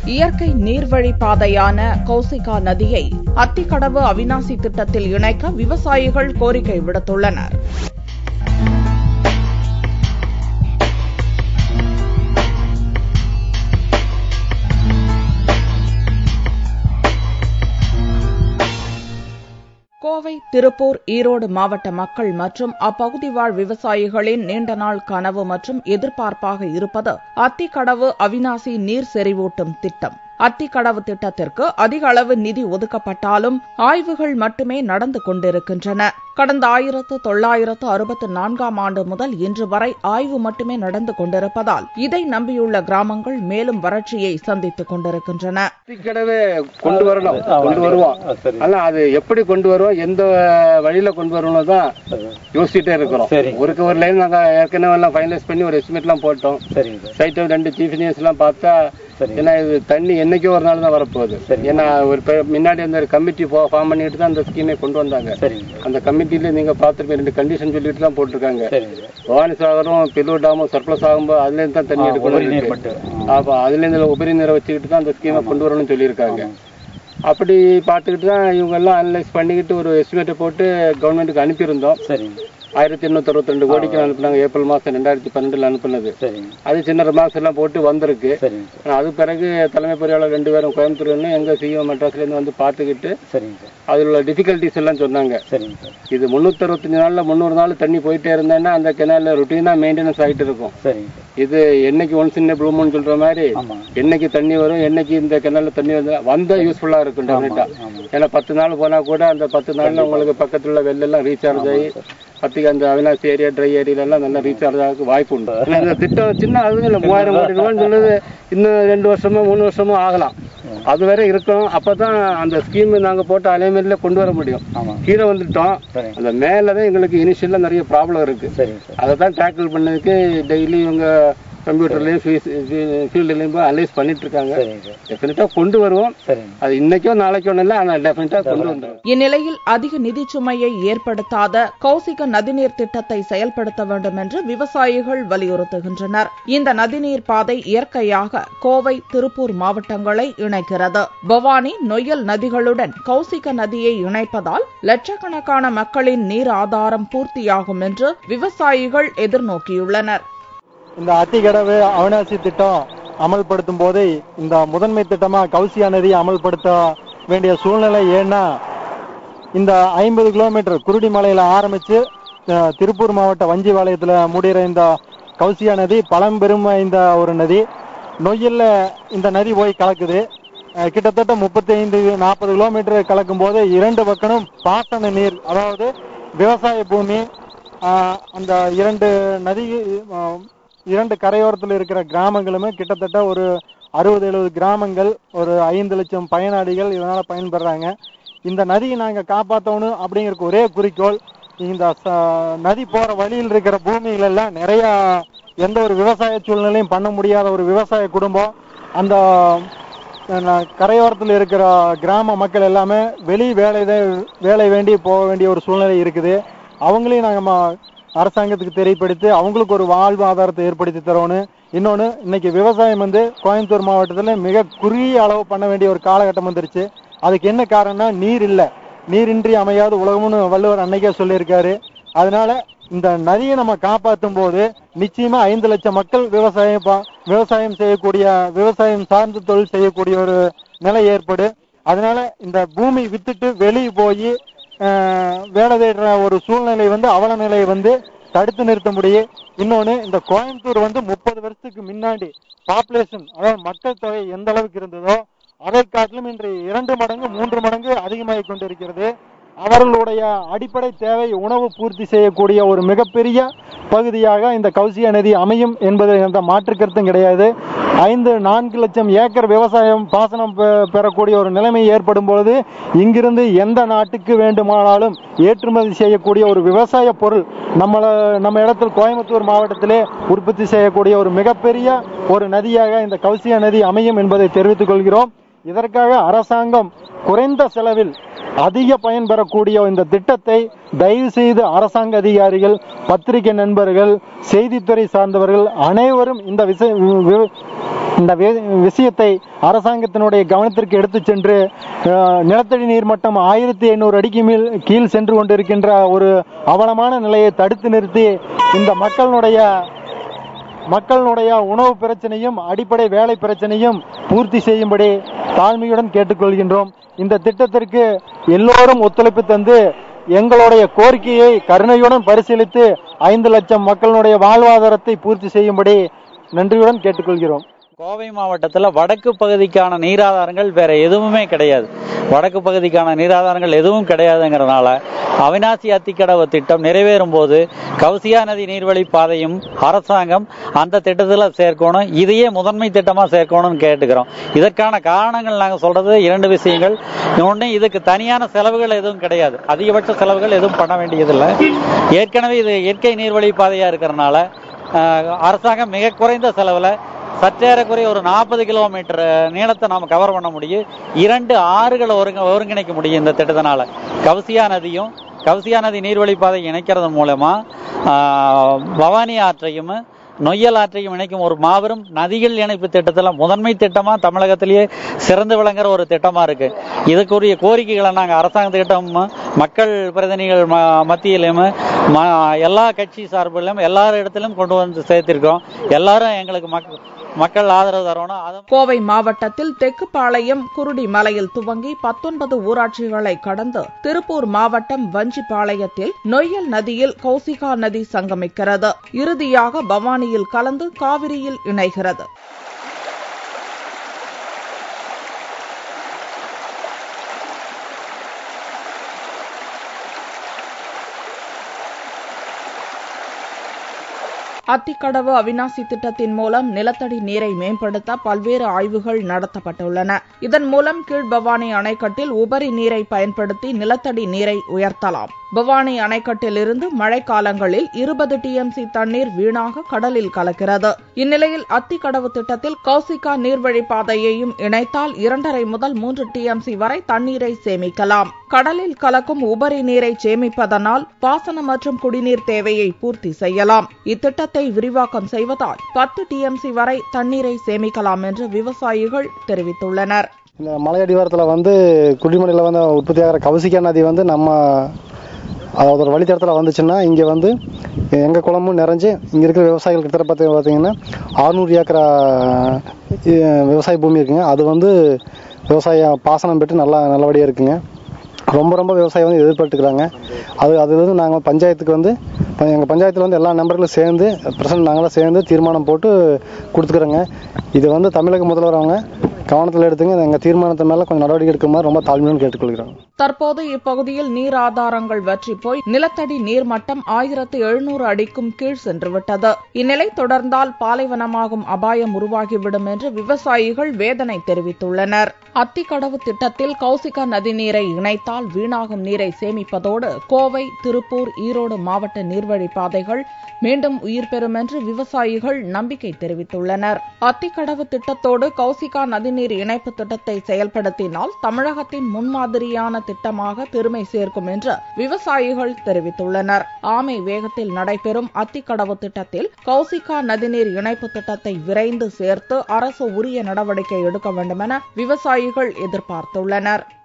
இயற்கை நீர்வழி பாதையான கௌசிகா நதியை அத்திக்கடவு அவினாசி திட்டத்தில் இணைக்க விவசாயிகள் கோரிக்கை விடுத்துள்ளனர் கோவை திருப்பூர் ஈரோடு மாவட்ட மக்கள் மற்றும் அப்பகுதி வாழ் விவசாயிகளின் நீண்ட நாள் கனவு மற்றும் எதிர்பார்ப்பாக இருப்பது அத்திக்கடவு அவினாசி நீர் செறிவூட்டும் திட்டம் அத்திக்கடவு திட்டத்திற்கு அதிக அளவு நிதி ஒதுக்கப்பட்டாலும் ஆய்வுகள் மட்டுமே நடந்து கொண்டிருக்கின்றன கடந்த ஆயிரத்து தொள்ளாயிரத்து அறுபத்து நான்காம் ஆண்டு முதல் இன்று வரை ஆய்வு மட்டுமே நடந்து கொண்டிருப்பதால் இதை நம்பியுள்ள கிராமங்கள் மேலும் வறட்சியை சந்தித்துக் கொண்டிருக்கின்றன கடவே கொண்டு வரணும் கொண்டு வருவோம் ஆனா அது எப்படி கொண்டு வருவோம் எந்த வழியில கொண்டு வரணும் தான் யோசிச்சுட்டே இருக்கிறோம் ஒருக்கு ஒரு லைன் நாங்க ஏற்கனவே எல்லாம் ஃபைனலைஸ் பண்ணி ஒரு எஸ்டிமேட் எல்லாம் போட்டோம் சைட் ரெண்டு சீஃப் இன்ஜினியர்ஸ் எல்லாம் பார்த்தா ஏன்னா இது தண்ணி என்னைக்கோ ஒரு நாள் தான் வரப்போகுது ஏன்னா ஒரு பே- முன்னாடி அந்த கமிட்டி ஃபார்ம் பண்ணிட்டு தான் அந்த ஸ்கீமை கொண்டு வந்தாங்க அந்த கமிட்டில நீங்க பார்த்துருப்பீங்க ரெண்டு கண்டிஷன் சொல்லிட்டு தான் போட்டிருக்காங்க பவானி சாகரும் பில்லூர் டாமும் சர்ப்ளஸ் ஆகும்போது அதுல இருந்து தான் தண்ணி எடுக்கணும் இருக்கு. அப்ப அதுல இருந்து உபரி நீரை வச்சுக்கிட்டு தான் அந்த ஸ்கீமை கொண்டு வரணும்னு சொல்லியிருக்காங்க அப்படி பார்த்துக்கிட்டு தான் இவங்க எல்லாம் அனலைஸ் பண்ணிக்கிட்டு ஒரு எஸ்டிமேட்டை போட்டு கவர்மெண்ட்டுக்கு அனுப்பியிருந்தோம் ஆயிரத்தி எண்ணூத்தி அறுபத்தி ரெண்டு கோடிக்கு அனுப்புனாங்க ஏப்ரல் மாசம் ரெண்டாயிரத்தி பன்னெண்டுல அனுப்புனது அது சின்ன மாசம் எல்லாம் போட்டு வந்திருக்கு ஆனா அது பிறகு தலைமை பொறியாளர் ரெண்டு பேரும் கோயம்புத்தூர் ஒண்ணு, எங்க சிஎம் மெட்ராஸ்ல இருந்து வந்து பார்த்துக்கிட்டு அதுல உள்ள டிஃபிகல்டிஸ் எல்லாம் சொன்னாங்க இது முன்னூத்தி அறுபத்தஞ்சு நாள்ல முந்நூறு நாள் தண்ணி போயிட்டே இருந்தேன்னா அந்த கெனால்ல ருட்டீனா மெயின்டெனன்ஸ் ஆயிட்டு இருக்கும் இது என்னைக்கு ஒன்ஸ் இன்ன ப்ளூம்னு சொல்ற மாதிரி என்னைக்கு தண்ணி வரும் என்னைக்கு இந்த கெனால்ல தண்ணி வந்து வந்தா யூஸ்ஃபுல்லா இருக்கும் டெஃபினட்டா ஏன்னா பத்து நாள் போனா கூட அந்த பத்து நாள்ல உங்களுக்கு பக்கத்துல உள்ள வெள்ளெல்லாம் ரீசார்ஜ் ஆகி பத்துக்கு அந்த அவினாசி ஏரியா ட்ரை ஏரியால எல்லாம் நல்லா ரீசார்ஜ் ஆக வாய்ப்பு உண்டு ஆனா இந்த திட்டம் சின்ன அதுவும் இல்லை மூவாயிரம் கோடி ரூபான்னு சொல்லுது இன்னும் ரெண்டு வருஷமோ மூணு வருஷமோ ஆகலாம் அது வரை இருக்கும் அப்பதான் அந்த ஸ்கீம் நாங்க போட்ட அலைமெண்ட்ல கொண்டு வர முடியும் கீழே வந்துட்டோம் அந்த மேலதான் எங்களுக்கு இனிஷியலா நிறைய ப்ராப்ளம் இருக்கு அதை தான் டேக்கிள் பண்ணதுக்கு டெய்லி இவங்க கம்ப்யூட்டர்லயும் ஃபீல்டுலயும் போய் அனலைஸ் பண்ணிட்டு இருக்காங்க டெஃபினட்டா கொண்டு வருவோம் அது இன்னைக்கோ நாளைக்கோ இல்லை ஆனா டெஃபினட்டா கொண்டு வந்துடும் இந்நிலையில் அதிக நிதிச் சுமையை ஏற்படுத்தாத கௌசிக நதிநீர் திட்டத்தை செயல்படுத்த வேண்டும் என்று விவசாயிகள் வலியுறுத்துகின்றனர் இந்த நதிநீர் பாதை இயற்கையாக கோவை திருப்பூர் மாவட்டங்களை இணைக்கிறது பவானி நொய்யல் நதிகளுடன் கௌசிக நதியை இணைப்பதால் லட்சக்கணக்கான மக்களின் நீர் ஆதாரம் பூர்த்தியாகும் என்று விவசாயிகள் எதிர்நோக்கியுள்ளனர் இந்த அத்திக்கடவு அவினாசி திட்டம் அமல்படுத்தும் போது இந்த முதன்மை திட்டமா கௌசியா நதி அமல்படுத்த வேண்டிய சூழ்நிலை ஏன்னா இந்த ஐம்பது கிலோமீட்டர் குருடிமலையில ஆரம்பிச்சு அஹ், திருப்பூர் மாவட்ட வஞ்சிபாளையத்துல முடிகிற இந்த கௌசியா நதி பழம்பெரும் இந்த ஒரு நதி நொய்யல்ல இந்த நதி போய் கலக்குது அஹ், கிட்டத்தட்ட முப்பத்தி ஐந்து நாற்பது கிலோமீட்டர் கலக்கும் போது இரண்டு பக்கமும் பாசன நீர் அதாவது விவசாய பூமி ஆஹ், அந்த இரண்டு நதி ஆஹ், இரண்டு கரையோரத்தில் இருக்கிற கிராமங்களுமே கிட்டத்தட்ட ஒரு அறுபது எழுபது கிராமங்கள் ஒரு ஐந்து லட்சம் பயனாளிகள் இதனால பயன்பெறாங்க இந்த நதியை நாங்க காப்பாற்றணும் அப்படிங்கிற ஒரே குறிக்கோள் இந்த ச- நதி போற வழியில் இருக்கிற பூமிகள் எல்லாம் நிறைய எந்த ஒரு விவசாய சூழ்நிலையும் பண்ண முடியாத ஒரு விவசாய குடும்பம் அந்த அஹ், கரையோரத்தில் இருக்கிற கிராம மக்கள் எல்லாமே வெளி வேலை தான் வேலை வேண்டி போக வேண்டிய ஒரு சூழ்நிலை இருக்குது அவங்களையும் நாங்கள் அரசாங்கத்துக்கு தெரியப்படுத்தி அவங்களுக்கு ஒரு வாழ்வாதாரத்தை ஏற்படுத்தி தரணும் இன்னொன்று இன்னைக்கு விவசாயம் வந்து கோயம்புத்தூர் மாவட்டத்தில் மிக குறுகிய அளவு பண்ண வேண்டிய ஒரு காலகட்டம் வந்துருச்சு அதுக்கு என்ன காரணம்னா நீர் இல்லை நீரின்றி அமையாத உலகம்னு வள்ளுவர் அன்னைக்கே சொல்லியிருக்காரு அதனால இந்த நதியை நம்ம காப்பாற்றும் போது நிச்சயமா ஐந்து லட்சம் மக்கள் விவசாயம் பா- விவசாயம் செய்யக்கூடிய விவசாயம் சார்ந்த தொழில் செய்யக்கூடிய ஒரு நிலை ஏற்படு அதனால இந்த பூமி வித்துட்டு வெளியே போய் வேலை தேடுற ஒரு சூழ்நிலை வந்து அவல நிலையை வந்து தடுத்து நிறுத்த முடியும் இன்னொன்னு இந்த கோயம்புத்தூர் வந்து முப்பது வருஷத்துக்கு முன்னாடி பாப்புலேஷன் அதாவது மக்கள் தொகை எந்த அளவுக்கு இருந்ததோ அதை காட்டிலும் இன்று இரண்டு மடங்கு மூன்று மடங்கு அதிகமாகிக் கொண்டிருக்கிறது அவர்களுடைய அடிப்படை தேவை உணவு பூர்த்தி செய்யக்கூடிய ஒரு மிகப்பெரிய பகுதியாக இந்த கௌசியா நதி அமையும் என்பது எந்த மாற்று கருத்தும் கிடையாது ஐந்து நான்கு லட்சம் ஏக்கர் விவசாயம் பாசனம் பெ- பெறக்கூடிய ஒரு நிலைமை ஏற்படும் பொழுது இங்கிருந்து எந்த நாட்டுக்கு வேண்டுமானாலும் ஏற்றுமதி செய்யக்கூடிய ஒரு விவசாய பொருள் நம்மள நம்ம இடத்தில் கோயம்புத்தூர் மாவட்டத்திலே உற்பத்தி செய்யக்கூடிய ஒரு மிகப்பெரிய ஒரு நதியாக இந்த கௌசியா நதி அமையும் என்பதை தெரிவித்துக் கொள்கிறோம் இதற்காக அரசாங்கம் குறைந்த செலவில் அதிக பயன் பெறக்கூடிய இந்த திட்டத்தை தயவு செய்து அரசாங்க அதிகாரிகள் பத்திரிகை நண்பர்கள் செய்தித்துறை சார்ந்தவர்கள் அனைவரும் இந்த விஷய வி- இந்த வி- விஷயத்தை அரசாங்கத்தினுடைய கவனத்திற்கு எடுத்துச் சென்று அஹ், நிலத்தடி நீர் மட்டம் ஆயிரத்தி ஐநூறு அடிக்கு மேல் கீழ் சென்று கொண்டிருக்கின்ற ஒரு அவலமான நிலையை தடுத்து நிறுத்தி இந்த மக்களுடைய மக்களுடைய உணவு பிரச்சனையும் அடிப்படை வேலை பிரச்சனையும் பூர்த்தி செய்யும்படி தாழ்மையுடன் கேட்டுக்கொள்கின்றோம் இந்த திட்டத்திற்கு எல்லோரும் ஒத்துழைப்பு தந்து எங்களுடைய கோரிக்கையை கருணையுடன் பரிசீலித்து ஐந்து லட்சம் மக்களுடைய வாழ்வாதாரத்தை பூர்த்தி செய்யும்படி நன்றியுடன் கேட்டுக்கொள்கிறோம் கோவை மாவட்டத்தில் வடக்கு பகுதிக்கான நீராதாரங்கள் வேற எதுவுமே கிடையாது வடக்கு பகுதிக்கான நீராதாரங்கள் எதுவும் கிடையாதுங்கிறதுனால அவினாசி அத்திக்கடவு திட்டம் நிறைவேறும் போது கவுசியா நதி நீர்வழி பாதையும் அரசாங்கம் அந்த திட்டத்தில் சேர்க்கணும் இதையே முதன்மை திட்டமாக சேர்க்கணும்னு கேட்டுக்கிறோம் இதற்கான காரணங்கள் நாங்கள் சொல்றது இரண்டு விஷயங்கள் ஒன்று இதுக்கு தனியான செலவுகள் எதுவும் கிடையாது அதிகபட்ச செலவுகள் எதுவும் பண்ண வேண்டியதில்லை ஏற்கனவே இது இயற்கை நீர்வழி பாதையாக இருக்கிறனால ஆஹ், அரசாங்கம் மிக குறைந்த செலவில் சற்றேறக்குறைய ஒரு நாற்பது கிலோமீட்டர் நீளத்தை நாம் கவர் பண்ண முடியும் இரண்டு ஆறுகளை ஒருங்க ஒருங்கிணைக்க முடியும் இந்த திட்டத்தினால கவுசியா நதியும் கவுசியா நதி நீர்வழிப்பாதை இணைக்கிறது மூலமா ஆஹ், பவானி ஆற்றையும் நொய்யல் ஆற்றையும் இணைக்கும் ஒரு மாபெரும் நதிகள் இணைப்பு திட்டத்துல முதன்மை திட்டமா தமிழகத்திலேயே சிறந்து விளங்குற ஒரு திட்டமா இருக்கு இதுக்குரிய கோரிக்கைகளை நாங்க அரசாங்கத்திட்டம் மக்கள் பிரதிநிதிகள் ம- மத்தியிலும் ம- எல்லா கட்சி சார்பிலும் எல்லா இடத்திலும் கொண்டு வந்து சேர்த்திருக்கோம் எல்லாரும் எங்களுக்கு மக்- மக்கள் ஆதரவு தரணும் அதை கோவை மாவட்டத்தில் தெக்குப்பாளையம் குருடிமலையில் துவங்கி பத்தொன்பது ஊராட்சிகளை கடந்து திருப்பூர் மாவட்டம் வஞ்சிப்பாளையத்தில் நொய்யல் நதியில் கௌசிகா நதி சங்கமிக்கிறது இறுதியாக பவானியில் கலந்து காவிரியில் இணைகிறது அத்திக்கடவு அவினாசி திட்டத்தின் மூலம் நிலத்தடி நீரை மேம்படுத்த பல்வேறு ஆய்வுகள் நடத்தப்பட்டுள்ளன இதன் மூலம் கீழ்பவானி அணைக்கட்டில் உபரி நீரை பயன்படுத்தி நிலத்தடி நீரை உயர்த்தலாம் பவானி அணைக்கட்டிலிருந்து மழைக்காலங்களில் இருபது டிஎம்சி தண்ணீர் வீணாக கடலில் கலக்கிறது இந்நிலையில் அத்திக்கடவு திட்டத்தில் கௌசிகா நீர்வழி பாதையையும் இணைத்தால் இரண்டரை முதல் மூன்று டிஎம்சி வரை தண்ணீரை சேமிக்கலாம் கடலில் கலக்கும் உபரி நீரை சேமிப்பதனால் பாசன மற்றும் குடிநீர் தேவையை பூர்த்தி செய்யலாம் இத்திட்டத்தை விரிவாக்கம் செய்வதால் பத்து டிஎம்சி வரை தண்ணீரை சேமிக்கலாம் என்று விவசாயிகள் தெரிவித்துள்ளனர் இந்த மலையடிவாரத்தில் வந்து குடிமலையில் வந்து உற்பத்தியாகிற கவுசிக்கா நதி வந்து நம்ம அதாவது ஒரு வழித்தடத்தில் வந்துச்சுன்னா இங்கே வந்து எங்கள் குளமும் நிறைஞ்சு இங்கே இருக்கிற விவசாயிகள் கிட்ட பார்த்து பார்த்தீங்கன்னா ஆறுநூறு ஏக்கரா அஹ், விவசாய பூமி இருக்குங்க அது வந்து விவசாய பாசனம் பெற்று நல்லா நல்லபடியாக இருக்குங்க ரொம்ப ரொம்ப விவசாயம் வந்து எதிர்பார்த்துக்கிறாங்க அது அது வந்து நாங்கள் பஞ்சாயத்துக்கு வந்து எங்கள் பஞ்சாயத்தில் வந்து எல்லா நம்பர்களும் சேர்ந்து பிரசன்ட் நாங்களாம் சேர்ந்து தீர்மானம் போட்டு கொடுத்துக்குறோங்க இது வந்து தமிழக முதல்வர் அவங்க கவனத்தில் எடுத்துங்க எங்கள் தீர்மானத்து மேலே கொஞ்சம் நடவடிக்கை எடுக்குமாறு ரொம்ப தாழ்மையுடன் கேட்டுக்கொள்கிறோம் தற்போது இப்பகுதியில் நீர் ஆதாரங்கள் வற்றி போய் நிலத்தடி நீர் மட்டம் ஆயிரத்து எழுநூறு அடிக்கும் கீழ் சென்றுவிட்டது இந்நிலை தொடர்ந்தால் பாலைவனமாகும் அபாயம் உருவாகிவிடும் என்று விவசாயிகள் வேதனை தெரிவித்துள்ளனர் அத்திக்கடவு திட்டத்தில் கௌசிகா நதிநீரை இணைத்தால் வீணாகும் நீரை சேமிப்பதோடு கோவை திருப்பூர் ஈரோடு மாவட்ட நீர்வழி பாதைகள் மீண்டும் உயிர் பெறும் என்று விவசாயிகள் நம்பிக்கை தெரிவித்துள்ளனர் அத்திக்கடவு திட்டத்தோடு கௌசிகா நதிநீர் இணைப்பு திட்டத்தை செயல்படுத்தினால் தமிழகத்தின் முன்மாதிரியான திட்டமாக பெருமை சேர்க்கும் என்று விவசாயிகள் தெரிவித்துள்ளனர் ஆமை வேகத்தில் நடைபெறும் அத்திக்கடவு திட்டத்தில் கௌசிகா நதிநீர் இணைப்பு திட்டத்தை விரைந்து சேர்த்து அரசு உரிய நடவடிக்கை எடுக்க வேண்டுமென விவசாயிகள் எதிர்பார்த்துள்ளனர்